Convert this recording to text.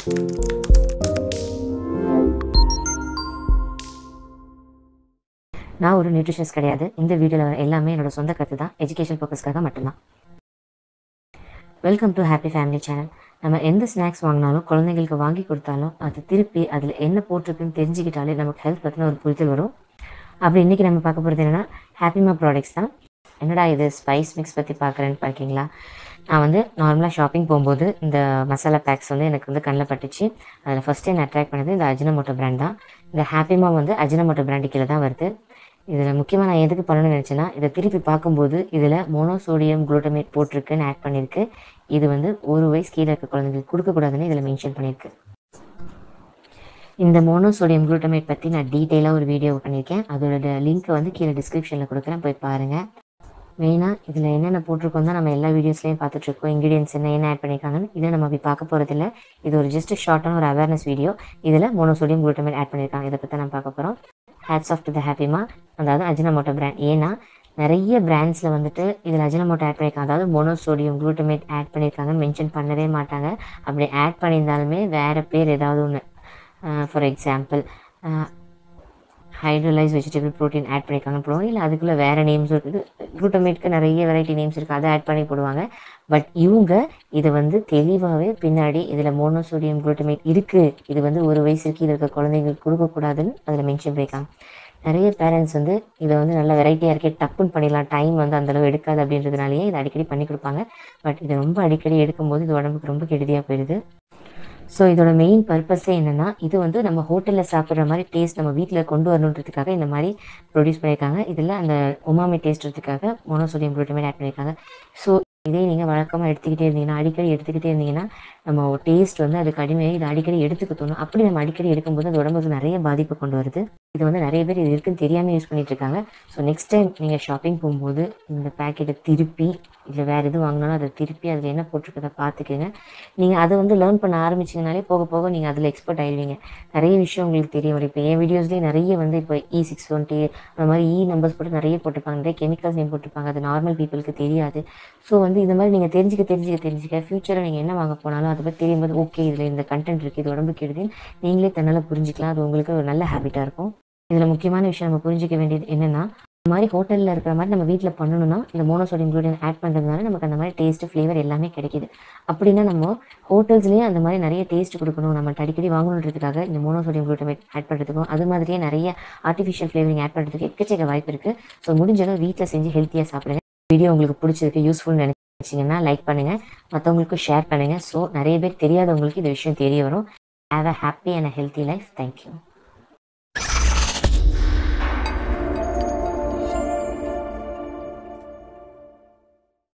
நான் ஒரு நியூட்ரிஷனிஸ்ட் கிடையாது இந்த வீடியோவில் வர எல்லாமே என்னோட சொந்த கருத்து தான் எஜுகேஷன் பர்பஸ்க்காக மட்டும்தான் welcome to happy family channel நம்ம எந்த ஸ்நாக்ஸ் வாங்கினாலும் குழந்தைங்களுக்கு வாங்கி கொடுத்தாலும் அது திருப்பி அதில் என்ன போட்டிருக்குன்னு தெரிஞ்சுக்கிட்டாலே நமக்கு ஹெல்த் பற்றின ஒரு புரிதல் வரும் அப்படி இன்றைக்கி நம்ம பார்க்க போகிறது என்னென்னா ஹாப்பிமா ப்ராடக்ட்ஸ் தான் என்னடா இது ஸ்பைஸ் மிக்ஸ் பற்றி பார்க்குறேன்னு பார்க்கிங்களா நான் வந்து நார்மலாக ஷாப்பிங் போகும்போது இந்த மசாலா பேக்ஸ் வந்து எனக்கு வந்து கண்ணில் பட்டுச்சு அதில் ஃபஸ்ட்டு என்ன அட்ராக்ட் பண்ணது இந்த அஜினமோட்டோ பிராண்ட் தான் இந்த ஹாப்பிமா வந்து அஜினமோட்டோ பிராண்டு கீழே தான் வருது இதில் முக்கியமாக நான் எதுக்கு பண்ணணும்னு நினச்சேன்னா இதை திருப்பி பார்க்கும்போது இதில் மோனோசோடியம் குளூட்டமேட் போட்டிருக்குன்னு ஆட் பண்ணியிருக்கு இது வந்து ஒரு வயசு கீழே இருக்க குழந்தைங்களுக்கு கொடுக்கக்கூடாதுன்னு இதில் மென்ஷன் பண்ணியிருக்கு இந்த மோனோசோடியம் குளூட்டமேட் பற்றி நான் டீட்டெயிலாக ஒரு வீடியோ பண்ணியிருக்கேன் அதோட லிங்க்கை வந்து கீழே டிஸ்கிரிப்ஷனில் கொடுக்குறேன் போய் பாருங்கள் மெயினாக இதில் என்னென்ன போட்டிருக்கோம் தான் நம்ம எல்லா வீடியோஸ்லையும் பார்த்துட்ருக்கோம் இன்க்ரீடியன்ஸ் என்ன என்ன ஆட் பண்ணியிருக்காங்கன்னு இதை நம்ம அப்படி பார்க்க போகிறதில்ல இது ஒரு ஜஸ்ட் ஷார்ட்டான ஒரு அவேர்னஸ் வீடியோ இதில் மோனோசோடியம் குளூட்டமேட் ஆட் பண்ணியிருக்காங்க இதை பற்றி நம்ம பார்க்க போகிறோம் ஹேட்ஸ் ஆஃப் டு த ஹாப்பிமா அதாவது அஜினமோட்டோ பிராண்ட் ஏன்னா நிறைய பிராண்ட்ஸில் வந்துட்டு இதில் அஜினமோட்டோ ஆட் பண்ணியிருக்காங்க அதாவது மோனோசோடியம் குளூட்டமேட் ஆட் பண்ணியிருக்காங்கன்னு மென்ஷன் பண்ணவே மாட்டாங்க அப்படி ஆட் பண்ணியிருந்தாலுமே வேறு பேர் ஏதாவது ஒன்று for example hydrolyse vegetable protein add பண்ணியிருக்காங்கன்னு போடுவாங்க இல்லை அதுக்குள்ளே வேறு நேம்ஸ் இருக்குது குளூட்டமேட்க்கு நிறைய வெரைட்டி நேம்ஸ் இருக்குது அதை ஆட் பண்ணி போடுவாங்க பட் இவங்க இதை வந்து தெளிவாகவே பின்னாடி இதில் மோனோசோடியம் குளூட்டமேட் இருக்குது இது வந்து ஒரு வயசுக்கு இது இருக்க குழந்தைங்களுக்கு கொடுக்கக்கூடாதுன்னு அதில் மென்ஷன் பண்ணியிருக்காங்க நிறைய பேரண்ட்ஸ் வந்து இதை வந்து நல்ல வெரைட்டியாக இருக்கே டப்புன்னு பண்ணிடலாம் டைம் வந்து அந்தளவு எடுக்காது அப்படின்றதுனாலேயே இதை அடிக்கடி பண்ணி கொடுப்பாங்க பட் இதை ரொம்ப அடிக்கடி எடுக்கும்போது இது உடம்புக்கு ரொம்ப கெடுதியாக போயிடுது ஸோ இதோட மெயின் பர்பஸே என்னென்னா இது வந்து நம்ம ஹோட்டலில் சாப்பிட்ற மாதிரி டேஸ்ட் நம்ம வீட்டில் கொண்டு வரணுன்றதுக்காக இந்த மாதிரி ப்ரொடியூஸ் பண்ணியிருக்காங்க இதில் அந்த உமாமி டேஸ்ட்டுறதுக்காக மோனோசோடியம் குளூட்டமேட் ஆட் பண்ணியிருக்காங்க ஸோ இதே நீங்கள் வழக்கமாக எடுத்துக்கிட்டே இருந்தீங்கன்னா அடிக்கடி எடுத்துக்கிட்டே இருந்தீங்கன்னா நம்ம டேஸ்ட் வந்து அதுக்கு அடிமையாக இதை அடிக்கடி எடுத்துக்க தோணும் அப்படி நம்ம அடிக்கடி எடுக்கும்போது அது உடம்புக்கு நிறைய பாதிப்பு கொண்டு வருது இது வந்து நிறைய பேர் இது இருக்குன்னு தெரியாமல் யூஸ் பண்ணிட்டு இருக்காங்க ஸோ நெக்ஸ்ட் டைம் நீங்கள் ஷாப்பிங் போகும்போது இந்த பேக்கெட்டை திருப்பி இல்லை வேறு எது வாங்கினாலும் அதை திருப்பி அதில் என்ன போட்டிருக்கதை பார்த்துக்கோங்க நீங்கள் அதை வந்து லேர்ன் பண்ண ஆரம்பிச்சிங்கனாலே போக போக நீங்கள் அதில் எக்ஸ்பர்ட் ஆயிடுவீங்க நிறைய விஷயம் உங்களுக்கு தெரிய வரும் இப்போ என் வீடியோஸ்லேயே நிறைய வந்து இப்போ இ சிக்ஸ் டுவெண்ட்டி அந்த மாதிரி இ நம்பர்ஸ் போட்டு நிறைய போட்டிருப்பாங்க நிறைய கெமிக்கல்ஸ் நேம் போட்டிருப்பாங்க அது நார்மல் பீப்புளுக்கு தெரியாது ஸோ வந்து இந்த மாதிரி நீங்கள் தெரிஞ்சுக்க தெரிஞ்சுக்க தெரிஞ்சுக்க ஃப்யூச்சரில் நீங்கள் என்ன வாங்க போனாலும் அதை பற்றி தெரியும் போது ஓகே இதில் இந்த கண்டென்ட் இருக்குது இது உடம்புக்கு கெடுதுன்னு நீங்களே தன்னால் புரிஞ்சிக்கலாம் அது உங்களுக்கு ஒரு நல்ல ஹேபிட்டாக இருக்கும் இதில் முக்கியமான விஷயம் நம்ம புரிஞ்சிக்க வேண்டியது என்னென்னா இந்த மாதிரி ஹோட்டலில் இருக்கிற மாதிரி நம்ம வீட்டில் பண்ணணும்னா இந்த மோனோசோடியம் குளூட்டன் ஆட் பண்ணுறதுனால நமக்கு அந்த மாதிரி டேஸ்ட்டு ஃப்ளேவர் எல்லாமே கிடைக்குது அப்படின்னா நம்ம ஹோட்டல்ஸ்லேயே அந்த மாதிரி நிறைய டேஸ்ட் கொடுக்கணும் நம்ம அடிக்கடி வாங்கணுன்றதுக்காக இந்த மோனோசோடியம் குளூட்டமேட் ஆட் பண்ணுறதுக்கும் அது மாதிரியே நிறைய ஆர்டிஃபிஷியல் ஃப்ளேவரிங் ஆட் பண்ணுறதுக்கு எக்கச்சக்க வாய்ப்பு இருக்குது ஸோ முடிஞ்சளவு வீட்டில் செஞ்சு ஹெல்த்தியாக சாப்பிடுங்க வீடியோ உங்களுக்கு பிடிச்சிருக்கு யூஸ்ஃபுல் நினச்சிங்கன்னா லைக் பண்ணுங்கள் மற்றவங்களுக்கும் ஷேர் பண்ணுங்கள் ஸோ நிறைய பேர் தெரியாதவங்களுக்கு இந்த விஷயம் தெரிய வரும் have a happy and a healthy life thank you